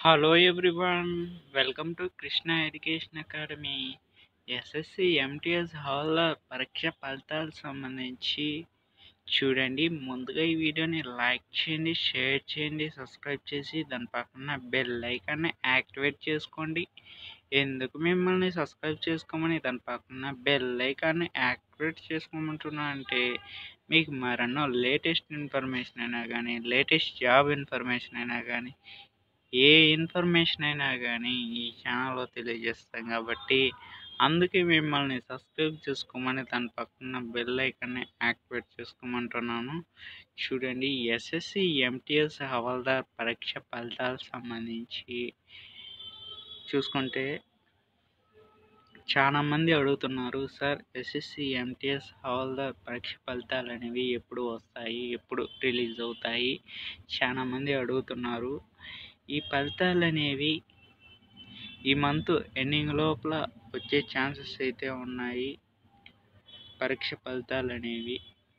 hello everyone welcome to Krishna education academy SSC MTS hall పరీక్ష ఫలితాలకు సంబంధించి చూడండి ముందుగా ఈ వీడియోని లైక్ చేయండి షేర్ చేయండి సబ్స్క్రైబ్ చేసి దాని పక్కన బెల్ ఐకాన్ని యాక్టివేట్ చేసుకోండి ఎందుకు మిమ్మల్ని సబ్స్క్రైబ్ చేసుకోమని దాని పక్కన బెల్ ఐకాన్ని యాక్టివేట్ చేసుకోమంటున్నా అంటే మీకు మరెన్నో లేటెస్ట్ ఇన్ఫర్మేషన్ అయినా కానీ లేటెస్ట్ జాబ్ ఇన్ఫర్మేషన్ అయినా కానీ ఏ ఇన్ఫర్మేషన్ అయినా కానీ ఈ ఛానల్లో తెలియజేస్తాం కాబట్టి అందుకే మిమ్మల్ని సబ్స్క్రైబ్ చేసుకోమని దాని పక్కన బెల్ ఐకాన్ని యాక్టివేట్ చేసుకోమంటున్నాను చూడండి ఎస్ఎస్సి ఎంటీఎస్ హవాల్దార్ పరీక్ష ఫలితాలకు సంబంధించి చూసుకుంటే చాలామంది అడుగుతున్నారు సార్ ఎస్ఎస్సి ఎంటీఎస్ హవాల్దార్ పరీక్ష ఫలితాలు అనేవి ఎప్పుడు వస్తాయి ఎప్పుడు రిలీజ్ అవుతాయి చాలామంది అడుగుతున్నారు ఈ ఫలితాలు అనేవి ఈ మంత్ ఎండింగ్ లోపల వచ్చే ఛాన్సెస్ అయితే ఉన్నాయి పరీక్ష ఫలితాలు అనేవి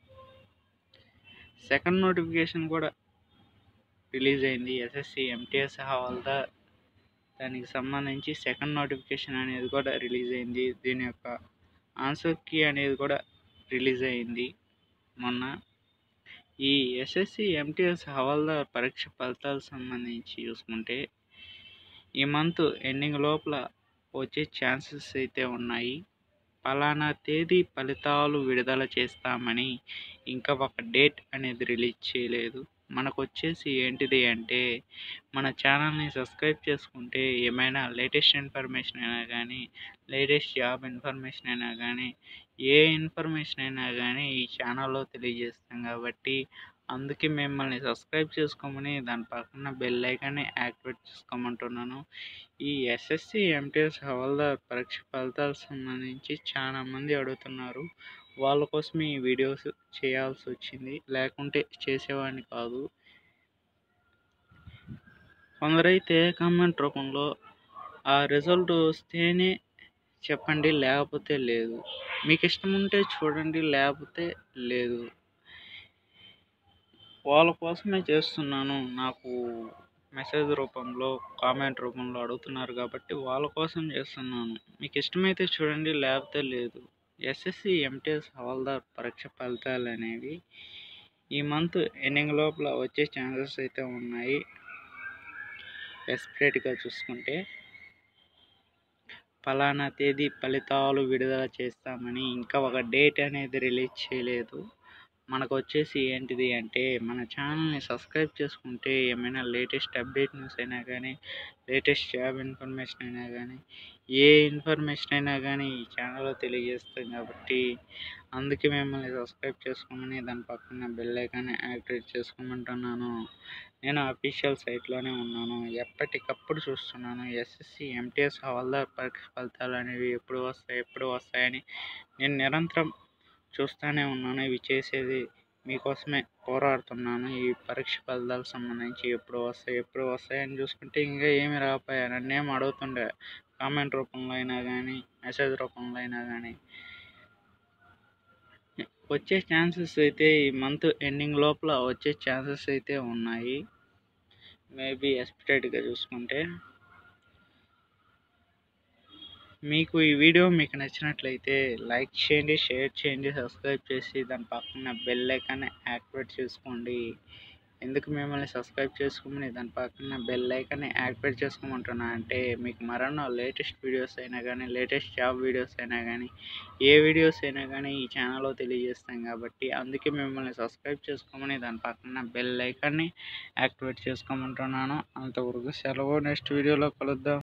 సెకండ్ నోటిఫికేషన్ కూడా రిలీజ్ అయింది ఎస్ఎస్సి ఎంటీఎస్ హవాల్దార్ దానికి సంబంధించి సెకండ్ నోటిఫికేషన్ అనేది కూడా రిలీజ్ అయింది దీని యొక్క ఆన్సర్ కీ అనేది కూడా రిలీజ్ అయింది మొన్న ఈ ఎస్ఎస్సి ఎంటీఎస్ హవాల్దార్ పరీక్ష ఫలితాలకు సంబంధించి చూసుకుంటే ఈ మంత్ ఎండింగ్ లోపల వచ్చే ఛాన్సెస్ అయితే ఉన్నాయి పలానా తేదీ ఫలితాలు విడుదల చేస్తామని ఇంకా ఒక డేట్ అనేది రిలీజ్ చేయలేదు మనకు వచ్చేసి ఏంటిది అంటే మన ఛానల్ని సబ్స్క్రైబ్ చేసుకుంటే ఏమైనా లేటెస్ట్ ఇన్ఫర్మేషన్ అయినా కానీ లేటెస్ట్ జాబ్ ఇన్ఫర్మేషన్ అయినా కానీ ఏ ఇన్ఫర్మేషన్ అయినా కానీ ఈ ఛానల్లో తెలియజేస్తాం కాబట్టి అందుకే మిమ్మల్ని సబ్స్క్రైబ్ చేసుకోమని దాని పక్కన బెల్ ఐకాన్ని యాక్టివేట్ చేసుకోమంటున్నాను ఈ ఎస్ఎస్సి ఎంటీఎస్ హవాల్దార్ పరీక్ష ఫలితాలకు సంబంధించి చాలామంది అడుగుతున్నారు వాళ్ళ కోసం ఈ వీడియోస్ చేయాల్సి వచ్చింది లేకుంటే చేసేవాడిని కాదు కొందరైతే కామెంట్ రూపంలో ఆ రిజల్ట్ వస్తేనే చెప్పండి లేకపోతే లేదు మీకు ఇష్టం ఉంటే చూడండి లేకపోతే లేదు వాళ్ళ కోసమే చేస్తున్నాను నాకు మెసేజ్ రూపంలో కామెంట్ రూపంలో అడుగుతున్నారు కాబట్టి వాళ్ళ కోసం చేస్తున్నాను మీకు ఇష్టమైతే చూడండి లేకపోతే లేదు ఎస్ఎస్సి ఎంటీఎస్ హవాల్దార్ పరీక్ష ఫలితాలు అనేవి ఈ మంత్ ఎండింగ్ లోపల వచ్చే ఛాన్సెస్ అయితే ఉన్నాయి ఎస్పరేట్గా చూసుకుంటే ఫలానా తేదీ ఫలితాలు విడుదల చేస్తామని ఇంకా ఒక డేట్ అనేది రిలీజ్ చేయలేదు మనకు వచ్చేసి ఏంటిది అంటే మన ఛానల్ని సబ్స్క్రైబ్ చేసుకుంటే ఏమైనా లేటెస్ట్ అప్డేట్ న్యూస్ అయినా కానీ లేటెస్ట్ జాబ్ ఇన్ఫర్మేషన్ అయినా కానీ ఏ ఇన్ఫర్మేషన్ అయినా కానీ ఈ ఛానల్లో తెలియజేస్తాం కాబట్టి అందుకే మిమ్మల్ని సబ్స్క్రైబ్ చేసుకోమని దాని పక్కన బెల్ ఐకాన్ని యాక్టివేట్ చేసుకోమంటున్నాను నేను అఫీషియల్ సైట్లోనే ఉన్నాను ఎప్పటికప్పుడు చూస్తున్నాను ఎస్ఎస్సి ఎంటీఎస్ హవాల్దార్ పరీక్ష ఫలితాలు అనేవి ఎప్పుడు వస్తాయి ఎప్పుడు వస్తాయని నేను నిరంతరం చూస్తూనే ఉన్నాను ఇవి చేసేది మీకోసమే పోరాడుతున్నాను ఈ పరీక్ష ఫలితాలకు సంబంధించి ఎప్పుడు వస్తాయి ఎప్పుడు వస్తాయని చూసుకుంటే ఇంకా ఏమి రాకపోయా నన్నేం అడుగుతుండే కామెంట్ రూపంలో అయినా కానీ మెసేజ్ రూపంలో అయినా కానీ వచ్చే ఛాన్సెస్ అయితే ఈ మంత్ ఎండింగ్ లోపల వచ్చే ఛాన్సెస్ అయితే ఉన్నాయి మేబీ ఎక్స్పెక్టెడ్గా చూసుకుంటే మీకు ఈ వీడియో మీకు నచ్చినట్లయితే లైక్ చేయండి షేర్ చేయండి సబ్స్క్రైబ్ చేసి దాని పక్కన బెల్ ఐకాన్ని యాక్టివేట్ చేసుకోండి ఎందుకు మిమ్మల్ని సబ్స్క్రైబ్ చేసుకోమని దాని పక్కన బెల్ ఐకాన్ని యాక్టివేట్ చేసుకోమంటున్నా అంటే మీకు మరెన్నో లేటెస్ట్ వీడియోస్ అయినా కానీ లేటెస్ట్ జాబ్ వీడియోస్ అయినా కానీ ఏ వీడియోస్ అయినా కానీ ఈ ఛానల్లో తెలియజేస్తాం కాబట్టి అందుకే మిమ్మల్ని సబ్స్క్రైబ్ చేసుకోమని దాని పక్కన బెల్ ఐకాన్ని యాక్టివేట్ చేసుకోమంటున్నాను అంతవరకు సెలవు నెక్స్ట్ వీడియోలో కలుద్దాం